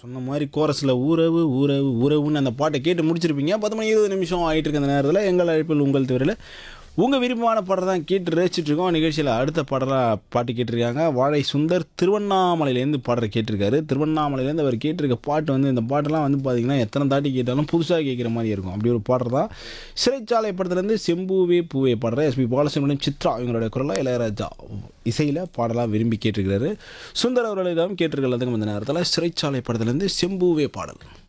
சொன்ன மாதிரி கோரஸில் ஊரவு ஊரவு ஊரவுன்னு அந்த பாட்டை கேட்டு முடிச்சிருப்பீங்க பத்து மணி இருபது நிமிஷம் ஆகிட்டு இருக்க அந்த நேரத்தில் எங்கள் அழைப்பில் உங்கள் தவிர உங்கள் விருப்பமான பாடம் தான் கேட்டு ரசிச்சுட்டு இருக்கோம் நிகழ்ச்சியில் அடுத்த பாடலாக பாட்டு கேட்டிருக்காங்க வாழை சுந்தர் திருவண்ணாமலையிலேருந்து பாடுற கேட்டிருக்காரு திருவண்ணாமலையிலேருந்து அவர் கேட்டிருக்க பாட்டு வந்து இந்த பாட்டெல்லாம் வந்து பார்த்தீங்கன்னா எத்தனை தாட்டி கேட்டாலும் புதுசாக கேட்குற மாதிரி இருக்கும் அப்படி ஒரு பாடுறது தான் சிறைச்சாலை படத்துலேருந்து செம்பூவே பூவே பாடுற எஸ்பி பாலசுப்ரமணியம் சித்ரா இவங்களுடைய குரலாக இளையராஜா இசையில் பாடலாக விரும்பி கேட்டிருக்கிறாரு சுந்தர் அவர்களிடம் கேட்டிருக்கிறதுக்கு இந்த நேரத்தில் சிறைச்சாலை படத்துலேருந்து செம்பூவே பாடல்